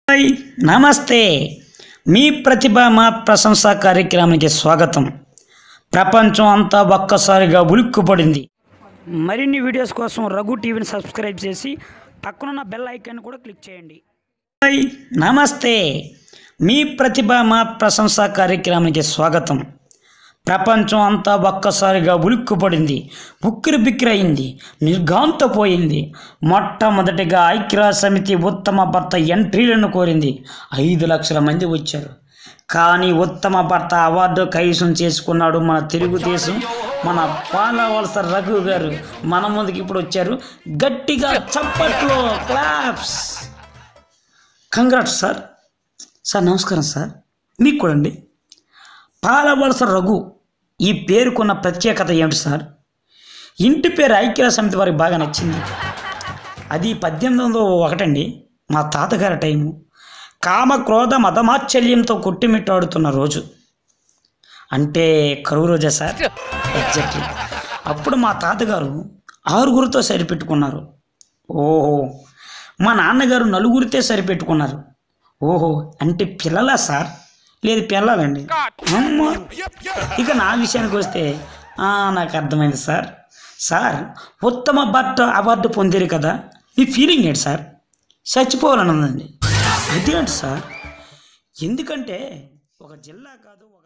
hi నమస్తే మీ ప్రతిభ మా ప్రశంస కార్యక్రమానికి స్వాగతం ప్రపంచం అంతా ఒక్కసారిగా ఉలిక్కుపడింది మరిన్ని వీడియోస్ కోసం రఘు టీవీని సబ్స్క్రైబ్ చేసి పక్కనున్న బెల్ ఐకాన్ కూడా క్లిక్ చేయండి హాయ్ నమస్తే మీ ప్రతిభ మా ప్రశంస కార్యక్రమానికి స్వాగతం ప్రపంచం అంతా ఒక్కసారిగా ఉలిక్కుపడింది ఉక్కిరి బిక్కిరి అయింది నిర్ఘాంతపోయింది మొట్టమొదటిగా ఐక్యరాజ్య సమితి ఉత్తమ భర్త ఎంట్రీలను కోరింది ఐదు లక్షల మంది వచ్చారు కానీ ఉత్తమ భర్త అవార్డు కైసం చేసుకున్నాడు మన తెలుగుదేశం మన పాలవలస రఘు గారు మన ముందుకు ఇప్పుడు వచ్చారు గట్టిగా చప్పట్లు క్లాప్స్ కంగ్రాట్స్ సార్ సార్ నమస్కారం సార్ మీకు కూడా అండి పాలవలస రఘు ఈ పేరుకున్న ప్రత్యేకత ఏమిటి సార్ ఇంటి పేరు ఐక్యరాజ్య సమితి వారికి బాగా నచ్చింది అది పద్దెనిమిది వందల ఒకటండి మా తాతగారి టైము కామ క్రోధ మతమాత్సల్యంతో కొట్టిమిట్టాడుతున్న రోజు అంటే కరువు రోజా సార్ ఎగ్జాక్ట్లీ అప్పుడు మా తాతగారు ఆరుగురితో సరిపెట్టుకున్నారు ఓహో మా నాన్నగారు నలుగురితో సరిపెట్టుకున్నారు ఓహో అంటే పిల్లలా సార్ లేదు పిల్లలండి అమ్మ ఇక నా విషయానికి వస్తే ఆ, నాకు అర్థమైంది సార్ సార్ ఉత్తమ భర్త అవార్డు పొందారు కదా మీ ఫీలింగ్ ఏంటి సార్ చచ్చిపోవాలని ఉందండి అదేంటి సార్ ఎందుకంటే ఒక జిల్లా కాదు